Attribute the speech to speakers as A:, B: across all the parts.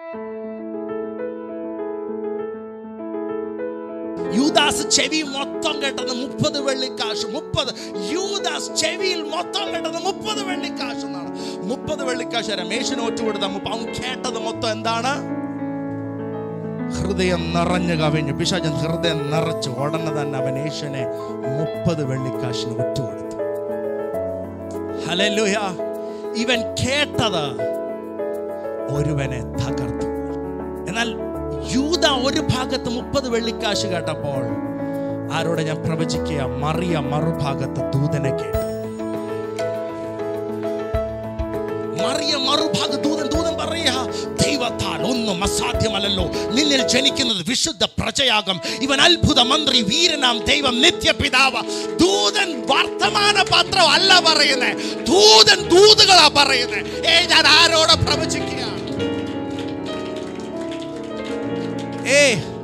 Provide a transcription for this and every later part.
A: യൂദാസ് ചെവി മൊത്തം കേട്ടത് മുപ്പത് വെള്ളിക്കാശ് മുപ്പത് യൂദാസ് ചെവിയിൽ മൊത്തം കേട്ടത് മുപ്പത് വെള്ളിക്കാശ് എന്നാണ് മുപ്പത് വെള്ളിക്കാശ് രമേശിന് ഒറ്റ കൊടുത്ത മുപ്പ- അവൻ കേട്ടത് മൊത്തം എന്താണ് ഹൃദയം നിറഞ്ഞു കവിഞ്ഞു പിശാചൻ ഹൃദയം നിറച്ചു ഉടനെ തന്നെ അവൻ യേശുവിനെ മുപ്പത് വെള്ളിക്കാശിന് ഒറ്റുകൊടുത്തു ഹല്ലേലൂയ ഇവൻ കേട്ടത് ഒരുവനെ തകർത്തു എന്നാൽ യൂത ഒരു ഭാഗത്ത് മുപ്പത് വെള്ളിക്കാശ് കേട്ടപ്പോൾ ആരോടെ ഞാൻ പ്രവചിക്കുക മറിയ മറുഭാഗത്ത് ദൂതനെ കേട്ടു മറിയ മറുഭാഗ ദൂതൻ ദൂതൻ പറയുക ദൈവത്താൽ ഒന്നും അസാധ്യമല്ലല്ലോ നിന്നിൽ ജനിക്കുന്നത് വിശുദ്ധ പ്രജയാകം ഇവൻ അത്ഭുത മന്ത്രി വീരനാം ദൈവം നിത്യപിതാവ് ദൂതൻ വർത്തമാന പത്രം അല്ല പറയുന്നേ ദൂതൻ ദൂതുകളാ പറയുന്നേ ഏ ഞാൻ ആരോടെ പ്രവചിക്കുക ഏ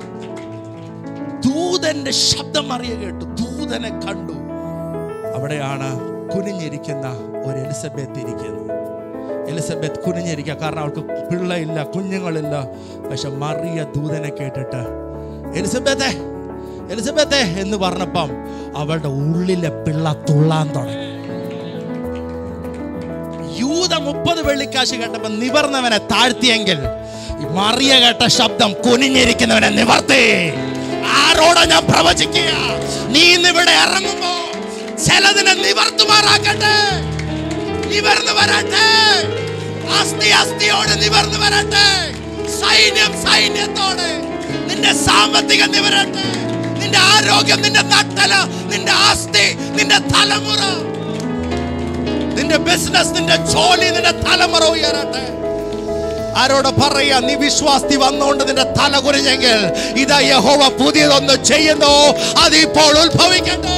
A: ദൂതന്റെ ശബ്ദം അറിയ കേട്ടു ദൂതനെ കണ്ടു അവിടെയാണ് കുനിഞ്ഞിരിക്കുന്ന ഒരു എലിസബത്ത് ഇരിക്കുന്നത് എലിസബത്ത് കുനിഞ്ഞിരിക്കുക കാരണം അവൾക്ക് പിള്ളയില്ല കുഞ്ഞുങ്ങളില്ല പക്ഷെ മറിയ ദൂതനെ കേട്ടിട്ട് എലിസബത്തെ എലിസബത്തെ എന്ന് പറഞ്ഞപ്പം അവളുടെ ഉള്ളിലെ പിള്ള തുള്ളാൻ തുടങ്ങി യൂത മുപ്പത് വെള്ളിക്കാശ് കേട്ടപ്പോ നിവർന്നവനെ താഴ്ത്തിയെങ്കിൽ ഈ മറിയ കേട്ട ശബ്ദം കുനിഞ്ഞിരിക്കുന്നവനെ നിവർത്തി ആരോടാ ഞാൻ പ്രവചിക്കുക നീ ഇന്ന് ഇവിടെ ഇറങ്ങുമ്പോ ചിലതിനെ നിവർത്തുമാറാക്കട്ടെ നിവർന്നു വരട്ടെ അസ്ഥി അസ്ഥിയോട് നിവർന്നു വരട്ടെ സൈന്യം സൈന്യത്തോടെ നിന്റെ സാമ്പത്തികം നിവരട്ടെ നിന്റെ ആരോഗ്യം നിന്റെ നട്ടല നിന്റെ ആസ്തി നിന്റെ തലമുറ നിന്റെ ബിസിനസ് നിന്റെ ജോലി നിന്റെ തലമുറ ഉയരട്ടെ ആരോട് പറയാ നീ വിശ്വാസി വന്നുകൊണ്ട് നിന്റെ തല കുരിഞ്ഞെങ്കിൽ ഇതാ യഹോവ പുതിയതൊന്ന് ചെയ്യുന്നു അത് ഇപ്പോൾ ഉത്ഭവിക്കട്ടെ